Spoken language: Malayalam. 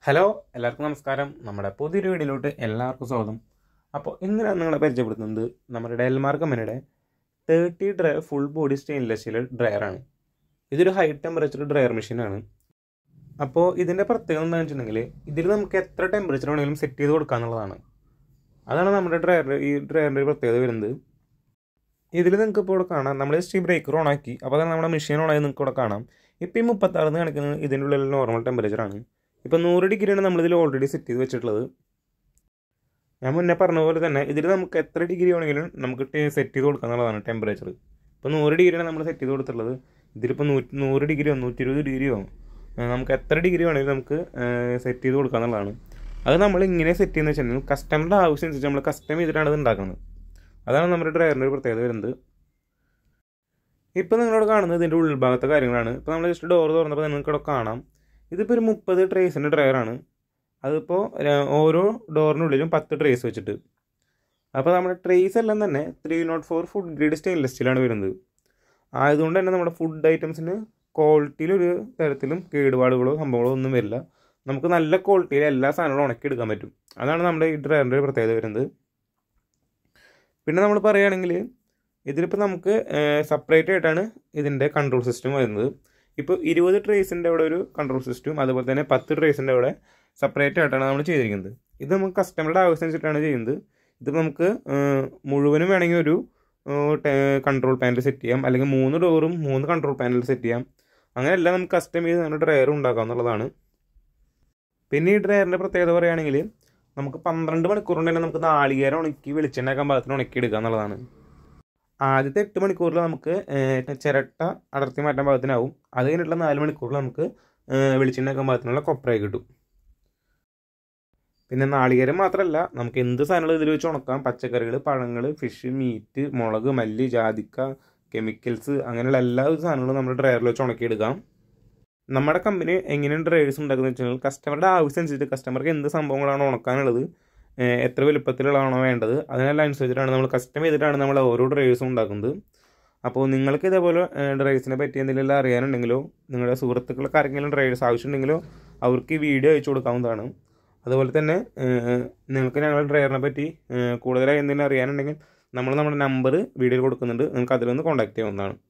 ഹലോ എല്ലാവർക്കും നമസ്കാരം നമ്മുടെ പുതിയൊരു വീഡിയോയിലോട്ട് എല്ലാവർക്കും സ്വാഗതം അപ്പോൾ ഇന്ന് ഞാൻ നിങ്ങളെ പരിചയപ്പെടുത്തുന്നത് നമ്മുടെ ഡെൽമാർ കമ്പനിയുടെ thirty dryer full body stainless steel ഡ്രയറാണ് ഇതൊരു ഹൈ ടെമ്പറേച്ചർ ഡ്രയർ മെഷീനാണ് അപ്പോൾ ഇതിൻ്റെ പ്രത്യേകത എന്താണെന്ന് വെച്ചിട്ടുണ്ടെങ്കിൽ ഇതിൽ നമുക്ക് എത്ര ടെമ്പറേച്ചർ വേണമെങ്കിലും സെറ്റ് ചെയ്ത് കൊടുക്കുക എന്നുള്ളതാണ് അതാണ് നമ്മുടെ ഡ്രയർ ഈ ഡ്രയറിൻ്റെ പ്രത്യേകത വരുന്നത് ഇതിൽ നിങ്ങൾക്ക് ഇപ്പോൾ ഇവിടെ കാണാം നമ്മൾ സ്റ്റീം ബ്രേക്കർ ഓൺ ആക്കി അപ്പോൾ തന്നെ നമ്മുടെ മെഷീൻ ഓണായി നിങ്ങൾക്ക് ഇവിടെ കാണാം ഇപ്പോൾ ഈ മുപ്പത്താറിന് കാണിക്കുന്നത് ഇതിൻ്റെ ഉള്ളിൽ നോർമൽ ടെമ്പറേച്ചറാണ് ഇപ്പോൾ നൂറ് ഡിഗ്രിയാണ് നമ്മളിതിൽ ഓൾറെഡി സെറ്റ് ചെയ്ത് വെച്ചിട്ടുള്ളത് ഞാൻ മുന്നേ പറഞ്ഞ പോലെ തന്നെ ഇതിൽ നമുക്ക് എത്ര ഡിഗ്രി വേണമെങ്കിലും നമുക്ക് സെറ്റ് ചെയ്ത് കൊടുക്കുക എന്നുള്ളതാണ് ടെമ്പറേച്ചർ ഇപ്പോൾ നൂറ് ഡിഗ്രിയാണ് നമ്മൾ സെറ്റ് ചെയ്ത് കൊടുത്തിട്ടുള്ളത് ഇതിലിപ്പോൾ നൂറ്റി നൂറ് ഡിഗ്രിയോ നൂറ്റി ഇരുപത് ഡിഗ്രിയോ ഏഹ് നമുക്ക് എത്ര ഡിഗ്രി വേണമെങ്കിലും നമുക്ക് സെറ്റ് ചെയ്ത് കൊടുക്കുക എന്നുള്ളതാണ് അത് നമ്മൾ ഇങ്ങനെ സെറ്റ് ചെയ്യുന്നത് വെച്ചിട്ടുണ്ടെങ്കിൽ കസ്റ്റമറുടെ ആവശ്യം അനുസരിച്ച് നമ്മൾ കസ്റ്റം ചെയ്തിട്ടാണ് ഇത് ഉണ്ടാക്കുന്നത് അതാണ് നമ്മുടെ ഡ്രൈവറിൻ്റെ ഒരു പ്രത്യേകത വരുന്നത് ഇപ്പോൾ നിങ്ങളോട് കാണുന്നത് ഇതിൻ്റെ ഉൾഭാഗത്തെ കാര്യങ്ങളാണ് ഇപ്പോൾ നമ്മൾ ജസ്റ്റ് ഡോർ തുറന്നപ്പോൾ നിങ്ങൾക്ക് ഇവിടെ കാണാം ഇതിപ്പോൾ ഒരു മുപ്പത് ട്രേസിൻ്റെ ഡ്രയറാണ് അതിപ്പോൾ ര- ഓരോ ഡോറിനുള്ളിലും പത്ത് ട്രേസ് വെച്ചിട്ട് അപ്പോൾ നമ്മുടെ ട്രേസ് എല്ലാം തന്നെ three naught four food grade stainless സ്റ്റീലാണ് വരുന്നത് ആയതുകൊണ്ട് തന്നെ നമ്മുടെ ഫുഡ് ഐറ്റംസിന് ക്വാളിറ്റിയിലൊരു തരത്തിലും കേടുപാടുകളോ സംഭവങ്ങളോ ഒന്നും വരില്ല നമുക്ക് നല്ല ക്വാളിറ്റിയിൽ എല്ലാ സാധനങ്ങളും ഉണക്കിയെടുക്കാൻ പറ്റും അതാണ് നമ്മുടെ ഈ ഡ്രയറിൻ്റെ ഒരു പ്രത്യേകത വരുന്നത് പിന്നെ നമ്മൾ പറയുകയാണെങ്കിൽ ഇതിലിപ്പോൾ നമുക്ക് സെപ്പറേറ്റ് ആയിട്ടാണ് ഇതിൻ്റെ കൺട്രോൾ സിസ്റ്റം വരുന്നത് ഇപ്പോൾ ഇരുപത് ട്രേസിൻ്റെ അവിടെ ഒരു കൺട്രോൾ സിസ്റ്റം അതുപോലെ തന്നെ പത്ത് ട്രേസിൻ്റെ അവിടെ സെപ്പറേറ്റ് ആയിട്ടാണ് നമ്മൾ ചെയ്തിരിക്കുന്നത് ഇത് നമുക്ക് കസ്റ്റമറുടെ ആവശ്യം അനുസരിച്ചിട്ടാണ് ചെയ്യുന്നത് ഇത് നമുക്ക് ഏഹ്, മുഴുവനും വേണമെങ്കിൽ ഒരു കൺട്രോൾ പാനൽ സെറ്റ് ചെയ്യാം അല്ലെങ്കിൽ മൂന്ന് ഡോറും മൂന്ന് കൺട്രോൾ പാനൽ സെറ്റ് ചെയ്യാം അങ്ങനെയെല്ലാം നമുക്ക് കസ്റ്റം ചെയ്ത് നമ്മുടെ ഡ്രയർ ഉണ്ടാക്കാം എന്നുള്ളതാണ് പിന്നെ ഈ ഡ്രയറിൻ്റെ പ്രത്യേകത പറയുകയാണെങ്കിൽ നമുക്ക് പന്ത്രണ്ട് മണിക്കൂർ കൊണ്ട് തന്നെ നമുക്ക് നാളികേരം ഉണക്കി വെളിച്ചെണ്ണയാക്കാൻ പാകത്തിന് ഉണക്കി എടുക്കുക എന്നുള്ളതാണ് ആദ്യത്തെ എട്ട് മണിക്കൂറിൽ നമുക്ക് ഏഹ്, ചിരട്ട അടർത്തി മാറ്റാൻ പാകത്തിനാവും അത് കഴിഞ്ഞിട്ടുള്ള നാല് മണിക്കൂറിൽ നമുക്ക് ഏഹ്, വെളിച്ചെണ്ണയാക്കാൻ പാകത്തിനുള്ള കൊപ്രയായി കിട്ടും പിന്നെ നാളികേരം മാത്രമല്ല നമുക്ക് എന്ത് സാധനങ്ങളും ഇതിൽ വെച്ച് ഉണക്കാം പച്ചക്കറികൾ പഴങ്ങൾ ഫിഷ് മീറ്റ് മുളക് മല്ലി ജാതിക്ക കെമിക്കൽസ് അങ്ങനെയുള്ള എല്ലാ സാധനങ്ങളും നമ്മുടെ ഡ്രയറിൽ വെച്ച് ഉണക്കിയെടുക്കാം നമ്മുടെ കമ്പനി എങ്ങനെയാണ് ഡ്രൈവേഴ്സ് ഉണ്ടാക്കുന്നത് വെച്ചാൽ കസ്റ്റമറുടെ ആവശ്യം അനുസരിച്ച് കസ്റ്റമർക്ക് എന്ത് സംഭവങ്ങളാണ് ഉണക്കാനുള്ളത് ഏഹ് എത്ര വലുപ്പത്തിലുള്ളതാണോ വേണ്ടത് അതിനെല്ലാം അനുസരിച്ചിട്ടാണ് നമ്മൾ കസ്റ്റം ചെയ്തിട്ടാണ് നമ്മൾ ഓരോ ഡ്രൈവേഴ്സും ഉണ്ടാക്കുന്നത് അപ്പോൾ നിങ്ങൾക്ക് ഇതേപോലെ ഡ്രൈവേഴ്സിനെ പറ്റി എന്തെങ്കിലും അറിയാനുണ്ടെങ്കിലോ നിങ്ങളുടെ സുഹൃത്തുക്കൾക്ക് ആരെങ്കിലും ഡ്രൈവേഴ്സ് ആവശ്യമുണ്ടെങ്കിലോ അവർക്ക് ഈ വീഡിയോ അയച്ചു കൊടുക്കാവുന്നതാണ് അതുപോലെ തന്നെ ഏഹ് നിങ്ങൾക്ക് ഞങ്ങളുടെ ഡ്രൈവറിനെ പറ്റി ഏഹ് കൂടുതലായി എന്തെങ്കിലും അറിയാനുണ്ടെങ്കിൽ നമ്മൾ നമ്മുടെ നമ്പർ വീഡിയോയിൽ കൊടുക്കുന്നുണ്ട് നിങ്ങൾക്ക് അതിലൊന്ന് കോൺടാക്ട് ചെയ്യാവുന്നതാണ്